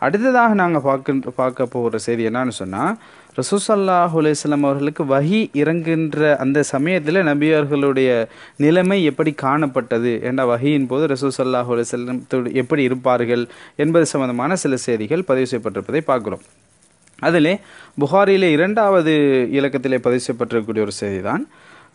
அடுத்ததாக நாங்கள் பார்க்க பார்க்க போகிற செய்தி என்னன்னு சொன்னால் ரசூசல்லாஹ் அலையம் அவர்களுக்கு வஹி இறங்குகின்ற அந்த சமயத்தில் நபியர்களுடைய நிலைமை எப்படி காணப்பட்டது என்ற வகையின் போது ரசூசல்லாஹ் அலையம் எப்படி இருப்பார்கள் என்பது சம்பந்தமான சில செய்திகள் பதிவு செய்யப்பட்டிருப்பதை பார்க்குறோம் அதிலே புகாரிலே இரண்டாவது இலக்கத்திலே பதிவு செய்யப்பட்டிருக்கக்கூடிய ஒரு செய்தி தான்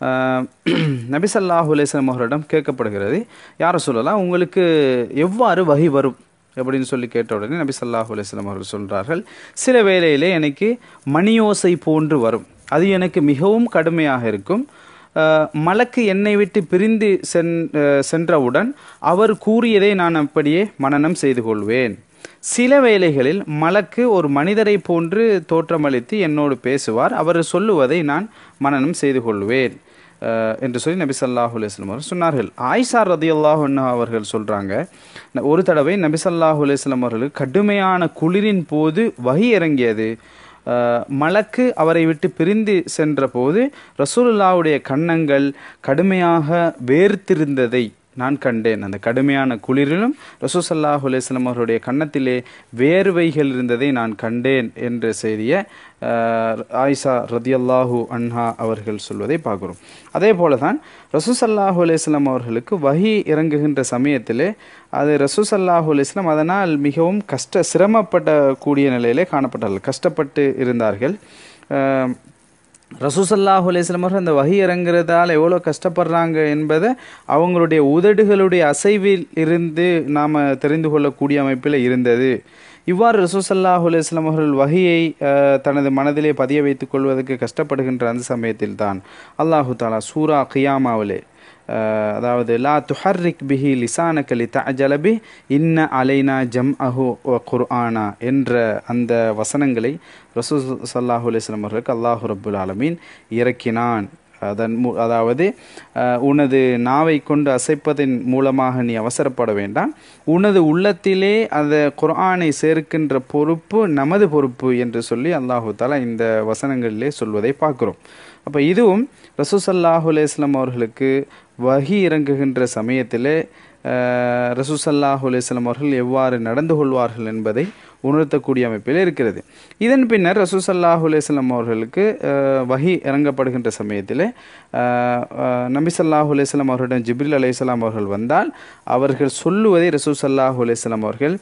நபிசல்லாஹு அலேஸ்லம் அவர்களிடம் கேட்கப்படுகிறது யாரை சொல்லலாம் உங்களுக்கு எவ்வாறு வகை வரும் அப்படின்னு சொல்லி கேட்ட உடனே நபி சல்லாஹூ அலையம் அவர்கள் சொல்கிறார்கள் சில வேளையிலே எனக்கு மணியோசை போன்று வரும் அது எனக்கு மிகவும் கடுமையாக இருக்கும் மலக்கு என்னை விட்டு பிரிந்து சென் சென்றவுடன் அவர் கூறியதை நான் அப்படியே மனனம் செய்து கொள்வேன் சில வேளைகளில் மலக்கு ஒரு மனிதரை போன்று தோற்றமளித்து என்னோடு பேசுவார் அவர் சொல்லுவதை நான் மனனம் செய்து கொள்வேன் என்று சொல்லி நபி சல்லாஹூ அலுவலம் அவர்கள் சொன்னார்கள் ஆயிஷா ரதி அல்லாஹ் அவர்கள் சொல்கிறாங்க ஒரு தடவை நபி சல்லாஹூ அலுவலம் அவர்களுக்கு கடுமையான குளிரின் போது வகி இறங்கியது மலக்கு அவரை விட்டு பிரிந்து சென்ற போது ரசூலுல்லாவுடைய கன்னங்கள் கடுமையாக வேர்த்திருந்ததை நான் கண்டேன் அந்த கடுமையான குளிரிலும் ரசூசல்லாஹ் அலுவலம் அவருடைய கன்னத்திலே வேர்வைகள் இருந்ததை நான் கண்டேன் என்ற செய்தியை ஆயிஷா ரதியல்லாஹு அன்ஹா அவர்கள் சொல்வதை பார்க்குறோம் அதே போல தான் ரசூசல்லாஹு அலுவலாம் அவர்களுக்கு வகி இறங்குகின்ற சமயத்திலே அது ரசூசல்லாஹு அலுவலாம் அதனால் மிகவும் கஷ்ட சிரமப்படக்கூடிய நிலையிலே காணப்பட்டார்கள் கஷ்டப்பட்டு இருந்தார்கள் ரசூசல்லாஹு அலையம் அவர்கள் அந்த வகி இறங்குறதால எவ்வளோ கஷ்டப்படுறாங்க என்பதை அவங்களுடைய உதடுகளுடைய அசைவில் இருந்து நாம் தெரிந்து கொள்ளக்கூடிய அமைப்பில் இருந்தது இவ்வாறு ரசூசல்லாஹு அலுவலாம் அவர்கள் வகையை தனது மனதிலே பதிய வைத்துக் கொள்வதற்கு கஷ்டப்படுகின்ற அந்த சமயத்தில் தான் அல்லாஹு தாலா சூரா கியாமாவிலே அதாவது லா துஹர்ரிக் பிஹி லிசானக லி தஅஜலபி இன்ன அலைனா ஜம் அஹு குர்ஆனா என்ற அந்த வசனங்களை ரசூல் சல்லாஹூ அலிஸ்லாம் அவர்களுக்கு அல்லாஹு ரபுல் ஆலமீன் இறக்கினான் அதன் மூ அதாவது உனது நாவை கொண்டு அசைப்பதன் மூலமாக நீ அவசரப்பட வேண்டாம் உனது உள்ளத்திலே அந்த குர்ஆனை சேர்க்கின்ற பொறுப்பு நமது பொறுப்பு என்று சொல்லி அல்லாஹு தாலா இந்த வசனங்களிலே சொல்வதை பார்க்குறோம் அப்போ இதுவும் ரசூசல்லாஹு அலேஸ்லாம் அவர்களுக்கு வகி இறங்குகின்ற சமயத்திலே ரசூசல்லாஹு அலேஸ்லாம் அவர்கள் எவ்வாறு நடந்து கொள்வார்கள் என்பதை உணர்த்தக்கூடிய அமைப்பில் இருக்கிறது இதன் பின்னர் ரசூசல்லாஹு அலேஸ்லாம் அவர்களுக்கு வகி இறங்கப்படுகின்ற சமயத்தில் நபிசல்லாஹு அலேஸ்லாம் அவர்களிடம் ஜிப்ரில் அலையாம் அவர்கள் வந்தால் அவர்கள் சொல்லுவதை ரசூசல்லாஹு அலேஸ்லாம் அவர்கள்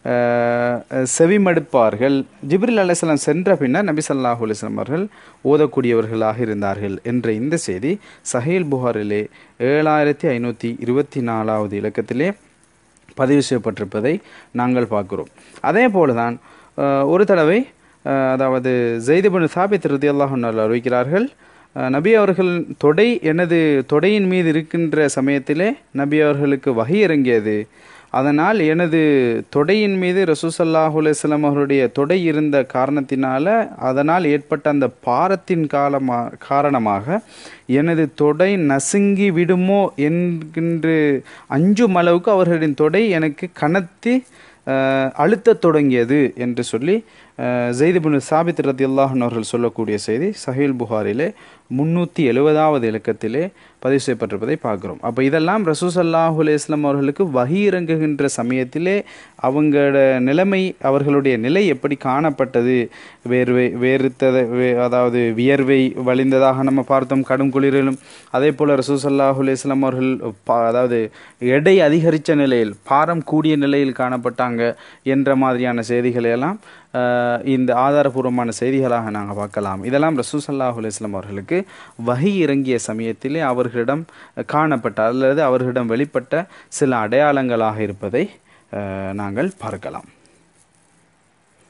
செவிமடுப்பார்கள் ஜிப்ரில் அலிஸ்லாம் சென்ற பின்னர் நபி சல்லாஹூ அலிஸ்லாம் அவர்கள் ஓதக்கூடியவர்களாக இருந்தார்கள் என்ற இந்த செய்தி சஹீல் புகாரிலே ஏழாயிரத்தி ஐநூற்றி இருபத்தி நாலாவது இலக்கத்திலே பதிவு செய்யப்பட்டிருப்பதை நாங்கள் பார்க்கிறோம் அதே போல தான் ஒரு தடவை அதாவது ஜெய்திபன் சாபித் ரதி அல்லாஹ் அறிவிக்கிறார்கள் நபி அவர்கள் தொடை எனது தொடையின் மீது இருக்கின்ற சமயத்திலே நபி அவர்களுக்கு வகை இறங்கியது அதனால் எனது தொடையின் மீது ரசூசல்லாஹு அலுவலம் அவருடைய தொடை இருந்த காரணத்தினால அதனால் ஏற்பட்ட அந்த பாரத்தின் காலமா காரணமாக எனது தொடை நசுங்கி விடுமோ என்கின்ற அஞ்சும் அளவுக்கு அவர்களின் தொடை எனக்கு கனத்தி அழுத்தத் தொடங்கியது என்று சொல்லி ஜெய்திபுன் சாபித் ரத்தி அல்லாஹன் அவர்கள் சொல்லக்கூடிய செய்தி சஹீல் புகாரிலே முன்னூற்றி எழுபதாவது இலக்கத்திலே பதிவு செய்யப்பட்டிருப்பதை பார்க்குறோம் அப்போ இதெல்லாம் ரசூசல்லாஹு அலேஸ்லாம் அவர்களுக்கு வகி இறங்குகின்ற சமயத்திலே அவங்களோட நிலைமை அவர்களுடைய நிலை எப்படி காணப்பட்டது வேர்வை வேறுத்ததை அதாவது வியர்வை வழிந்ததாக நம்ம பார்த்தோம் கடும் குளிரிலும் அதே போல் ரசூசல்லாஹு அலேஸ்லாம் அவர்கள் அதாவது எடை அதிகரித்த நிலையில் பாரம் கூடிய நிலையில் காணப்பட்டாங்க என்ற மாதிரியான செய்திகளை எல்லாம் இந்த ஆதாரபூர்வமான செய்திகளாக நாங்கள் பார்க்கலாம் இதெல்லாம் ரசூசல்லாஹ் அலுவலாம் அவர்களுக்கு வகை இறங்கிய சமயத்திலே அவர்களிடம் காணப்பட்ட அல்லது அவர்களிடம் வெளிப்பட்ட சில அடையாளங்களாக இருப்பதை நாங்கள் பார்க்கலாம்